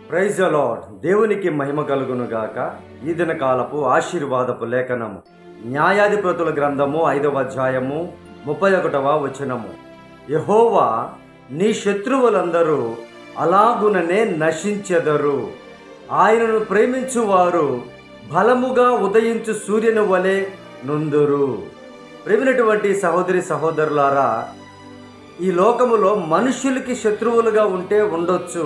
praise lord దేవునికి మహిమ కలుగును గాక ఈ దిన కాలపు ఆశీర్వాదపు లేఖనము న్యాయాధిపతుల గ్రంథము ఐదవ అధ్యాయము ముప్పై ఒకటవ వచనము యహోవా నీ శత్రువులందరూ అలాగుననే నశించెదరు ఆయనను ప్రేమించువారు బలముగా ఉదయించు సూర్యుని వలె నుందురు ప్రేమినటువంటి సహోదరి సహోదరులారా ఈ లోకములో మనుషులకి శత్రువులుగా ఉంటే ఉండొచ్చు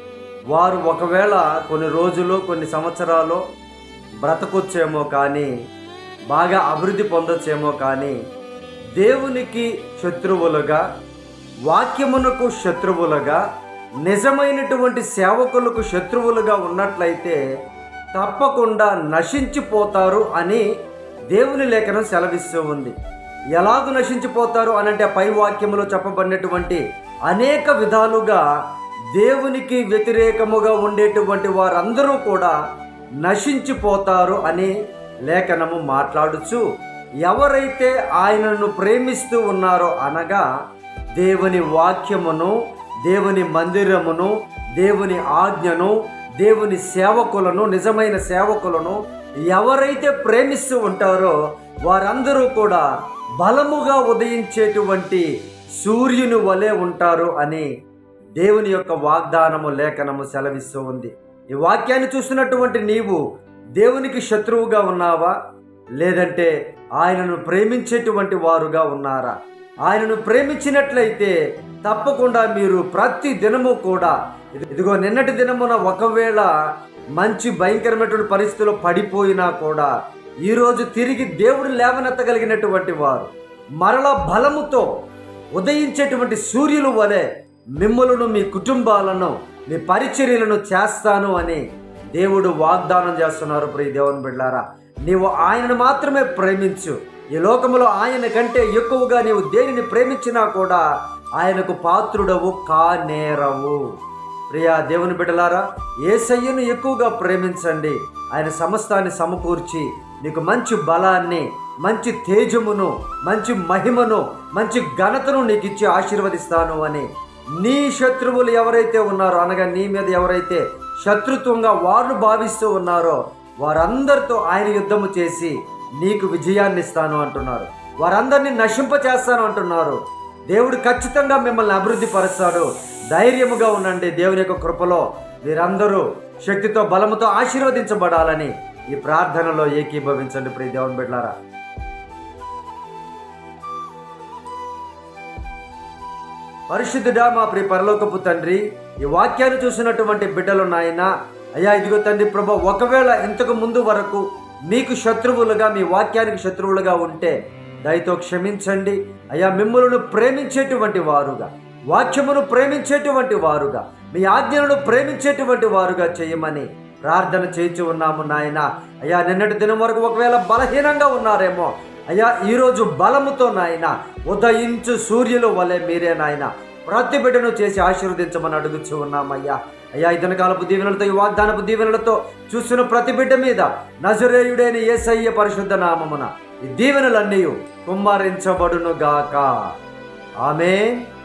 వారు ఒకవేళ కొన్ని రోజులు కొన్ని సంవత్సరాలు బ్రతకొచ్చేమో కానీ బాగా అభివృద్ధి పొందొచ్చేమో కానీ దేవునికి శత్రువులుగా వాక్యమునకు శత్రువులుగా నిజమైనటువంటి సేవకులకు శత్రువులుగా ఉన్నట్లయితే తప్పకుండా నశించిపోతారు అని దేవుని లేఖనం సెలవిస్తూ ఉంది ఎలాగూ నశించిపోతారు అనంటే పై వాక్యములో చెప్పబడినటువంటి అనేక విధాలుగా దేవునికి వ్యతిరేకముగా ఉండేటువంటి వారందరూ కూడా నశించిపోతారు అని లేఖనము మాట్లాడుచు ఎవరైతే ఆయనను ప్రేమిస్తూ ఉన్నారో అనగా దేవుని వాక్యమును దేవుని మందిరమును దేవుని ఆజ్ఞను దేవుని సేవకులను నిజమైన సేవకులను ఎవరైతే ప్రేమిస్తూ ఉంటారో వారందరూ కూడా బలముగా ఉదయించేటువంటి సూర్యుని వలె ఉంటారు అని దేవుని యొక్క వాగ్దానము లేఖనము సెలవిస్తూ ఉంది ఈ వాక్యాన్ని చూస్తున్నటువంటి నీవు దేవునికి శత్రువుగా ఉన్నావా లేదంటే ఆయనను ప్రేమించేటువంటి వారుగా ఉన్నారా ఆయనను ప్రేమించినట్లయితే తప్పకుండా మీరు ప్రతి దినము కూడా ఇదిగో నిన్నటి దినమున ఒకవేళ మంచి భయంకరమైనటువంటి పరిస్థితిలో పడిపోయినా కూడా ఈరోజు తిరిగి దేవుడు లేవనెత్తగలిగినటువంటి వారు మరల బలముతో ఉదయించేటువంటి సూర్యులు వలె మిమ్మలను మీ కుటుంబాలను మీ పరిచర్యలను చేస్తాను అని దేవుడు వాగ్దానం చేస్తున్నారు ప్రియ దేవుని బిడ్డారా నీవు ఆయనను మాత్రమే ప్రేమించు ఈ లోకములో ఆయన కంటే ఎక్కువగా నీవు దేనిని ప్రేమించినా కూడా ఆయనకు పాత్రుడవు కానేరవు ప్రియా దేవుని బిడ్డలారా ఏసయ్యను ఎక్కువగా ప్రేమించండి ఆయన సమస్తాన్ని సమకూర్చి నీకు మంచి బలాన్ని మంచి తేజమును మంచి మహిమను మంచి ఘనతను నీకు ఇచ్చి ఆశీర్వదిస్తాను అని నీ శత్రువులు ఎవరైతే ఉన్నారో అనగా నీ మీద ఎవరైతే శత్రుత్వంగా వారు భావిస్తూ ఉన్నారో వారందరితో ఆయన యుద్ధము చేసి నీకు విజయాన్ని ఇస్తాను అంటున్నారు వారందరినీ నశింప చేస్తాను అంటున్నారు దేవుడు ఖచ్చితంగా మిమ్మల్ని అభివృద్ధి పరుస్తాడు ధైర్యముగా ఉండండి దేవుని యొక్క కృపలో మీరందరూ శక్తితో బలముతో ఆశీర్వదించబడాలని ఈ ప్రార్థనలో ఏకీభవించండి ప్రియ దేవుని బిడ్డారా పరిశుద్ధుడా మా ప్రియ పరలోకపు తండ్రి ఈ వాక్యాన్ని చూసినటువంటి బిడ్డలు నాయన అయ్యా ఇదిగో తండ్రి ప్రభా ఒకవేళ ఇంతకు ముందు వరకు మీకు శత్రువులుగా మీ వాక్యానికి శత్రువులుగా ఉంటే దయతో క్షమించండి అయ్యా మిమ్మల్ని ప్రేమించేటువంటి వారుగా వాక్యమును ప్రేమించేటువంటి వారుగా మీ ఆజ్ఞలను ప్రేమించేటువంటి వారుగా చేయమని ప్రార్థన చేయించి ఉన్నాము నాయన అయ్యా నిన్నటి దినం వరకు ఒకవేళ బలహీనంగా ఉన్నారేమో అయ్యా ఈరోజు బలముతో నాయన ఉదయించు సూర్యులు వలె మీరే నాయన ప్రతి బిడ్డను చేసి ఆశీర్వదించమని అడుగుచూ ఉన్నామయ్యా అయ్యా ఇతని కాలపు దీవెనలతో ఈ వాగ్దానపు దీవెనలతో చూసిన ప్రతి బిడ్డ మీద నజరేయుడైన ఏసయ్య పరిశుద్ధ నామమున ఈ దీవెనలన్నీ కుమ్మరించబడును గాక ఆమె